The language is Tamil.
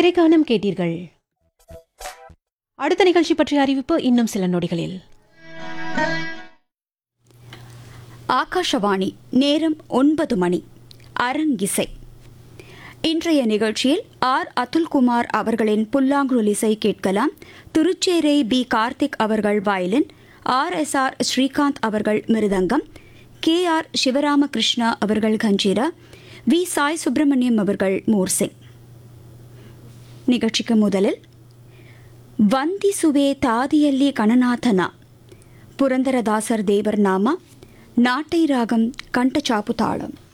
திரைக்காலம் கேட்டீர்கள் அடுத்த நிகழ்ச்சி பற்றிய அறிவிப்பு இன்னும் சில நொடிகளில் ஆகாஷவாணி நேரம் ஒன்பது மணி அரங்கிசை இன்றைய நிகழ்ச்சியில் ஆர் அதுல்குமார் அவர்களின் புல்லாங்குழல் இசை கேட்கலாம் திருச்சேரை பி கார்த்திக் அவர்கள் violin R S R Srikanth அவர்கள் மிருதங்கம் கே ஆர் சிவராமகிருஷ்ணா அவர்கள் கஞ்சீரா வி சாய் சுப்பிரமணியம் அவர்கள் மோர்சிங் நிகழ்ச்சிக்கு முதலில் ವಂದಿಸುವೆ ತಾದಿಯಲ್ಲಿ ಗಣನಾಥನ ಪುರಂದರದಾಸರ್ ದೇವರ್ ನಾಮ ನಾಟೈ ರಾಗಂ ಕಂಠಚಾಪು ತಾಳಂ